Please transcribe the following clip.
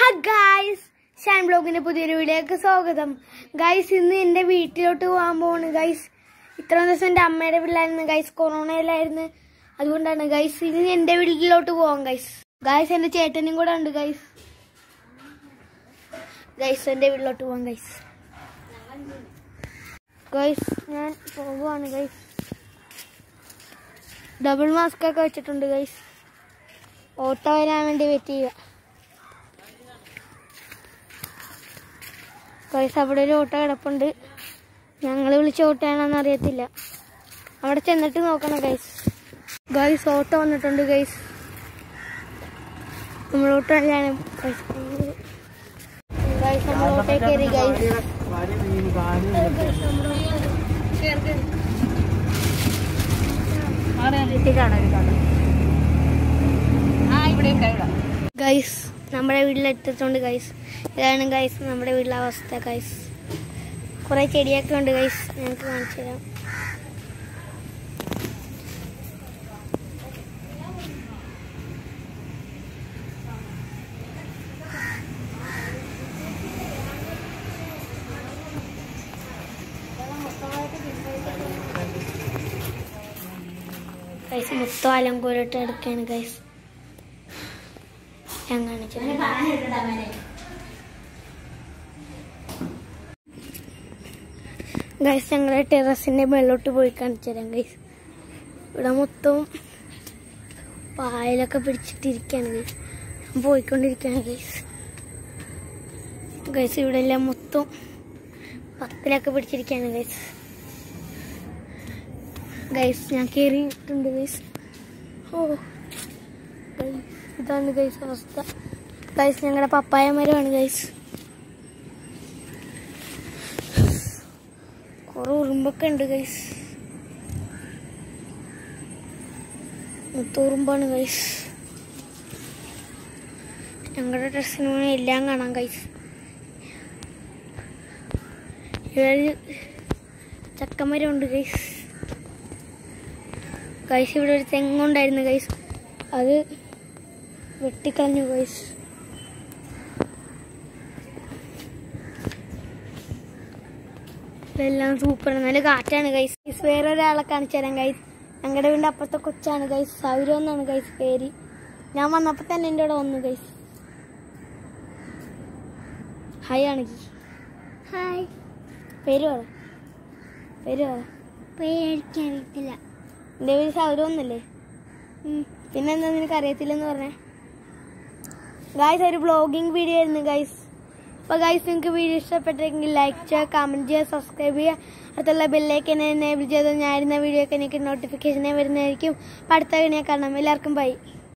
hi guys Shaan ബ്ലോഗിന്റെ പുതിയൊരു വീഡിയോക്ക് സ്വാഗതം ഗൈസ് ഇന്ന് എന്റെ വീട്ടിലോട്ട് പോകാൻ പോവാണ് ഗൈസ് ഇത്ര ദിവസം എന്റെ അമ്മയുടെ വീട്ടിലായിരുന്നു ഗൈസ് കൊറോണയിലായിരുന്നു അതുകൊണ്ടാണ് ഗൈസ് ഇനി എന്റെ വീട്ടിലോട്ട് പോവാം ഗൈസ് ഗൈസ് എന്റെ ചേട്ടനും കൂടെ ഉണ്ട് ഗൈസ് ഗൈസ് എന്റെ വീട്ടിലോട്ട് പോവാം ഗൈസ് ഗൈസ് ഞാൻ പോകുവാണ് ഗൈസ് ഡബിൾ മാസ്ക് ഒക്കെ വെച്ചിട്ടുണ്ട് ഗൈസ് ഓട്ടോ വരാൻ വേണ്ടി വെയിറ്റ് ചെയ്യുക ഗൈസ് അവിടെ ഒരു ഓട്ടോ കിടപ്പുണ്ട് ഞങ്ങൾ വിളിച്ച ഓട്ടോയാണെന്ന് അറിയത്തില്ല അവിടെ ചെന്നിട്ട് നോക്കണം ഗൈസ് ഗൈസ് ഓട്ടോ വന്നിട്ടുണ്ട് ഗൈസ് നമ്മൾ ഓട്ടോ ഞാൻ ഗൈസ് ഗൈസ് നമ്മൾ ഓട്ടോ കയറി ഗൈസ് ഗൈസ് നമ്മുടെ വീട്ടിലെത്തിയിട്ടുണ്ട് ഗൈസ് ഇതാണ് ഗൈസ് നമ്മുടെ വീട്ടിലെ അവസ്ഥ ഗൈസ് കുറെ ചെടിയൊക്കെ ഉണ്ട് ഗൈസ് ഞങ്ങൾക്ക് കാണിച്ചു തരാം ഗൈസ് മൊത്തം അലങ്കോലിട്ട് എടുക്കുകയാണ് ഗൈസ് ഞാൻ കാണിച്ചു ഗൈസ് ഞങ്ങളുടെ ടെറസിന്റെ മേലോട്ട് പോയി കാണിച്ചു തരാം ഗൈസ് ഇവിടെ മൊത്തം പായലൊക്കെ പിടിച്ചിട്ടിരിക്കുകയാണ് ഗൈസ് ഞാൻ പോയിക്കൊണ്ടിരിക്കുകയാണ് ഗൈസ് ഗൈസ് ഇവിടെ എല്ലാം മൊത്തം പത്തിലൊക്കെ പിടിച്ചിരിക്കുകയാണ് ഗൈസ് ഗൈസ് ഞാൻ കയറിയിട്ടുണ്ട് ഗൈസ് ഓ ഗൈസ് ഇതാണ് ഗൈസ് അവസ്ഥ ഗൈസ് ഞങ്ങളുടെ പപ്പായ മരമാണ് ഗൈസ് കുറെ ഉറുമ്പൊക്കെ ഉണ്ട് ഗൈസ് മുത്തുറുമ്പാണ് ഗൈസ് ഞങ്ങളുടെ ഡ്രസ്സിന് എല്ലാം കാണാം ഗൈസ് ഇവിടെ ഒരു ചക്കമരം ഉണ്ട് ഗൈസ് ഗൈസ് ഇവിടെ ഒരു തെങ്ങുണ്ടായിരുന്നു ഗൈസ് അത് വെട്ടിക്കളഞ്ഞു ഗൈസ് ഇതെല്ലാം സൂപ്പർ നല്ല കാറ്റാണ് ഗൈസ് ഗൈസ് വേറെ ഒരാളെ കാണിച്ചു തരാം ഗൈസ് ഞങ്ങളുടെ വീടിന്റെ അപ്പുറത്തെ കൊച്ചാണ് ഗൈസ് സൗരം എന്നാണ് ഗൈസ് പേര് ഞാൻ വന്നപ്പോ തന്നെ എൻ്റെ കൂടെ വന്നു ഗൈസ് ഹായ് ആണ് ഹായ് പേര് പറ പേര് പറ പേര് എനിക്കറിയത്തില്ല എൻ്റെ പേര് സൗരം ഒന്നല്ലേ പിന്നെന്താ നിനക്ക് അറിയത്തില്ലെന്ന് പറഞ്ഞേ ഗായ്സ് ഒരു ബ്ലോഗിങ് വീഡിയോ ആയിരുന്നു ഗൈസ് അപ്പോൾ ഗൈസ് നിങ്ങൾക്ക് വീഡിയോ ഇഷ്ടപ്പെട്ടെങ്കിൽ ലൈക്ക് ചെയ്യുക കമൻറ്റ് ചെയ്യുക സബ്സ്ക്രൈബ് ചെയ്യുക അടുത്തുള്ള ബെല്ലേക്ക് എന്നെ എനേബിൾ ചെയ്ത് ഞാൻ ഇരുന്ന വീഡിയോ ഒക്കെ എനിക്ക് നോട്ടിഫിക്കേഷനെ വരുന്നതായിരിക്കും അപ്പോൾ അടുത്ത വീഡിയോ കാണാം എല്ലാവർക്കും ബൈ